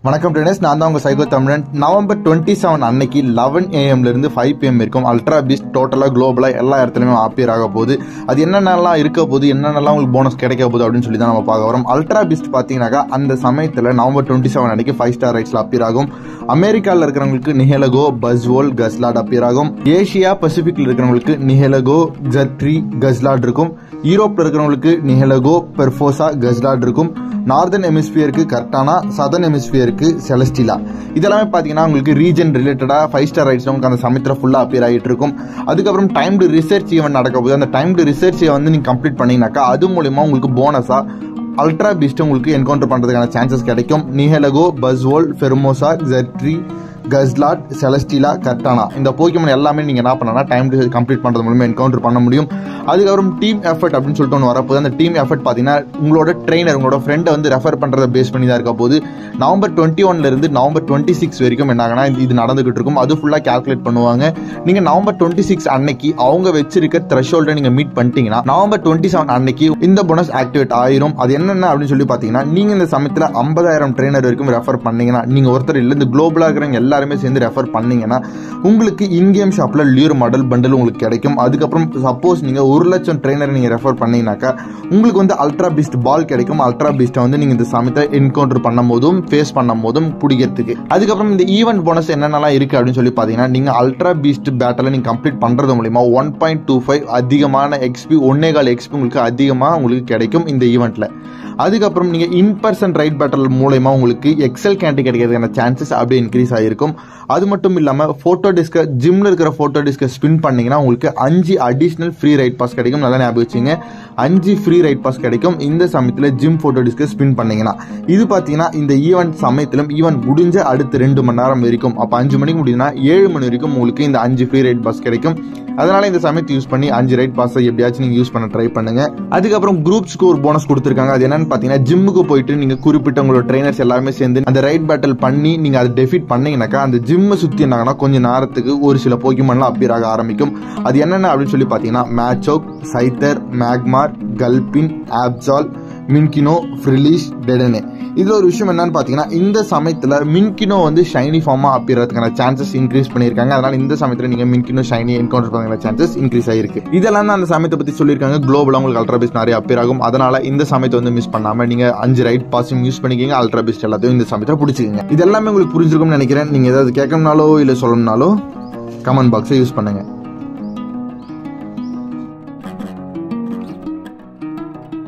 வணக்கம் ட்ரெயினர்ஸ் நான் தான் உங்க psycho Tamilan November twenty seven அன்னைக்கு லெவன் ஏஎம்ல இருந்து ஃபைவ் பிஎம் இருக்கும் அல்ட்ரா பீஸ்ட் டோட்டலாக குளோபலாக எல்லா இடத்துலையுமே ஆப்பியர் ஆக போகுது அது என்னென்னலாம் இருக்க போகுது என்னென்னலாம் உங்களுக்கு போனஸ் கிடைக்க போகுது அப்படின்னு சொல்லி தான் நம்ம பார்க்க வரோம் அல்ட்ரா பீஸ்ட் பார்த்தீங்கன்னாக்கா அந்த சமயத்தில் நவம்பர் டுவெண்ட்டி செவன் அன்னைக்கு ஃபைவ் ஸ்டார் ரைட்ஸில் அப்பியர் ஆகும் அமெரிக்காவில் இருக்கிறவங்களுக்கு நிஹெலகோ பஸ்வோல் கஸ்லாட் அப்பியர் ஆகும் ஏஷியா பசிபிக்ல இருக்கிறவங்களுக்கு நிஹெலகோ ஜட்ரி கஸ்லாட் இருக்கும் யூரோப்ல இருக்கிறவங்களுக்கு நிஹெலகோ பெர்ஃபோசா கஸ்லாட் இருக்கும் நார்தன் ஹெமிஸ்பியருக்கு கர்டானா சதர்ன் ஹெமிஸ்பியருக்கு செலஸ்டிலா இதெல்லாமே பார்த்தீங்கன்னா உங்களுக்கு ரீஜன் ரிலேட்டடாக ஃபைவ் ஸ்டார் ரைட்ஸ் உங்களுக்கு அந்த சமயத்தில் ஃபுல்லாக அப்பியர் ஆகிட்டு இருக்கும் அதுக்கப்புறம் டைம்டு ரிசர்ச் ஈவெண்ட் நடக்க போகுது அந்த டைம்டு ரிசர்ச் வந்து நீங்கள் கம்ப்ளீட் பண்ணீங்கன்னாக்கா அது மூலிமா உங்களுக்கு போனஸாக அல்ட்ரா பீஸ்ட் உங்களுக்கு என்கவுண்டர் பண்ணுறதுக்கான சான்சஸ் கிடைக்கும் நிஹெலகோ பஸ்வோல் ஃபெர்மோசா ஜெட்ரி கஸ்லாட் செலஸ்டிலா கர்டானா இந்த போக்கியமன் எல்லாமே நீங்கள் என்ன பண்ணலாம் டைம் கம்ப்ளீட் பண்ணுறது மூலமாக என்கவுண்டர் பண்ண முடியும் அதுக்கப்புறம் டீம் எஃபர்ட் அப்படின்னு சொல்லிட்டு ஒன்று வரப்போது அந்த டீம் எஃபர்ட் பார்த்தீங்கன்னா உங்களோட ட்ரெயினர் உங்களோட ஃப்ரெண்டை வந்து ரெஃபர் பண்ணுறத பேஸ் பண்ணி தான் இருக்க போது நவம்பர் டுவெண்ட்டி ஒன்லேருந்து நவம்பர் டுவெண்ட்டி சிக்ஸ் வரைக்கும் என்னாகனா இது நடந்துகிட்டு இருக்கும் அது ஃபுல்லாக கால்குலேட் பண்ணுவாங்க நீங்கள் நவம்பர் டுவெண்ட்டி சிக்ஸ் அன்னைக்கு அவங்க வச்சிருக்க த்ரெஷோல்டை நீங்கள் மீட் பண்ணிட்டீங்கன்னா நவம்பர் டுவெண்ட்டி செவன் அன்னைக்கு இந்த போனஸ் ஆக்டிவேட் ஆயிரும் அது என்னென்ன அப்படின்னு சொல்லி பார்த்தீங்கன்னா நீங்கள் இந்த சமயத்தில் ஐம்பதாயிரம் ட்ரெயினர் வரைக்கும் ரெஃபர் பண்ணீங்கன்னா நீங்கள் ஒருத்தர் இல்லை இந்த குளோபலாக இருக்கிறவங்க எல்லாருமே சேர்ந்து ரெஃபர் பண்ணீங்கன்னா உங்களுக்கு இன்கேம் ஷாப்பில் லியூர் மாடல் பண்டில் உங்களுக்கு கிடைக்கும் அதுக்கப்புறம் சப்போஸ் நீங்கள் ஒரு லட்சம் ட்ரெயினர் நீங்கள் ரெஃபர் பண்ணீங்கன்னாக்கா உங்களுக்கு வந்து அல்ட்ரா பீஸ்ட் பால் கிடைக்கும் அல்ட்ரா பீஸ்ட்டை வந்து நீங்கள் இந்த சமயத்தை என்கவுண்டர் பண்ணும் போதும் ஃபேஸ் பண்ணும் போதும் பிடிக்கிறதுக்கு அதுக்கப்புறம் இந்த ஈவெண்ட் போனஸ் என்னென்னலாம் இருக்குது அப்படின்னு சொல்லி பார்த்தீங்கன்னா நீங்கள் அல்ட்ரா பீஸ்ட் பேட்டில் நீங்கள் கம்ப்ளீட் பண்ணுறது மூலிமா ஒன் பாயிண்ட் டூ ஃபைவ் அதிகமான எக்ஸ்பி ஒன்னே கால் எக்ஸ்பி உங்களுக்கு அதிகமாக உங்களுக்கு கிடைக்கும் இந்த ஈவெண்ட்டில் அதுக்கப்புறம் நீங்கள் இன் பர்சன் ரைட் பேட்டல் மூலயமா உங்களுக்கு எக்ஸல் கேண்டி கிடைக்கிறதுக்கான சான்சஸ் அப்படியே இன்க்ரீஸ் ஆகிருக்கும் அது மட்டும் இல்லாமல் ஃபோட்டோ டிஸ்கை ஜிம்மில் இருக்கிற ஃபோட்டோ டிஸ்கை ஸ்பின் பண்ணீங்கன்னா உங்களுக்கு அஞ்சு அடிஷ்னல் ஃப்ரீ ரைட் பாஸ் கிடைக்கும் நல்லா ஞாபகம் வச்சுங்க அஞ்சு ஃப்ரீ ரைட் பாஸ் கிடைக்கும் இந்த சமயத்தில் ஜிம் ஃபோட்டோ டிஸ்கை ஸ்பின் பண்ணீங்கன்னா இது பார்த்தீங்கன்னா இந்த ஈவெண்ட் சமயத்திலும் ஈவெண்ட் முடிஞ்ச அடுத்த ரெண்டு மணி நேரம் வரைக்கும் அப்போ அஞ்சு மணிக்கு முடியுதுன்னா ஏழு மணி வரைக்கும் உங்களுக்கு இந்த அஞ்சு ஃப்ரீ ரைட் பாஸ் கிடைக்கும் அதனால இந்த சமயத்தை யூஸ் பண்ணி அஞ்சு ரைட் பாஸை எப்படியாச்சும் நீங்கள் யூஸ் பண்ண ட்ரை பண்ணுங்க அதுக்கப்புறம் குரூப் ஸ்கோர் போனஸ் கொடுத்துருக்காங்க அது என்னன்னு பார்த்தீங்கன்னா ஜிம்முக்கு போயிட்டு நீங்கள் குறிப்பிட்ட உங்களோட ட்ரைனர்ஸ் எல்லாருமே சேர்ந்து அந்த ரைட் பேட்டில் பண்ணி நீங்கள் அதை டெஃபிட் பண்ணீங்கன்னாக்கா அந்த ஜிம்மை சுற்றி என்னாங்கன்னா கொஞ்சம் நேரத்துக்கு ஒரு சில போக்கிமன்லாம் அப்பியர் ஆக ஆரம்பிக்கும் அது என்னென்ன அப்படின்னு சொல்லி பார்த்தீங்கன்னா மேட்சோக் சைத்தர் மேக்மார் கல்பின் ஆப்சால் மின்கினோ ஃப்ரிலிஷ் டெடனே இதில் ஒரு விஷயம் என்னன்னு பார்த்தீங்கன்னா இந்த சமயத்தில் மின்கினோ வந்து ஷைனி ஃபார்மாக அப்பிடுறதுக்கான சான்சஸ் இன்க்ரீஸ் பண்ணியிருக்காங்க அதனால் இந்த சமயத்தில் நீங்கள் மின்கினோ ஷைனி என்கவுண்டர் பண்ணுற சான்சஸ் இன்க்ரீஸ் ஆயிருக்கு இதெல்லாம் தான் அந்த சமயத்தை பற்றி சொல்லியிருக்காங்க குளோபலாக உங்களுக்கு அல்ட்ரா பெஸ்ட் நிறைய அப்பியர் ஆகும் அதனால் இந்த சமயத்தை வந்து மிஸ் பண்ணாமல் நீங்கள் அஞ்சு ரைட் பாஸும் யூஸ் பண்ணிக்கிங்க அல்ட்ரா பெஸ்ட் எல்லாத்தையும் இந்த சமயத்தில் பிடிச்சிக்கங்க இது எல்லாமே உங்களுக்கு புரிஞ்சிருக்கும்னு நினைக்கிறேன் நீங்கள் ஏதாவது கேட்கணும்னாலோ இல்லை சொல்லணும்னாலோ கமெண்ட் பாக்ஸை யூஸ் பண்ணுங்கள்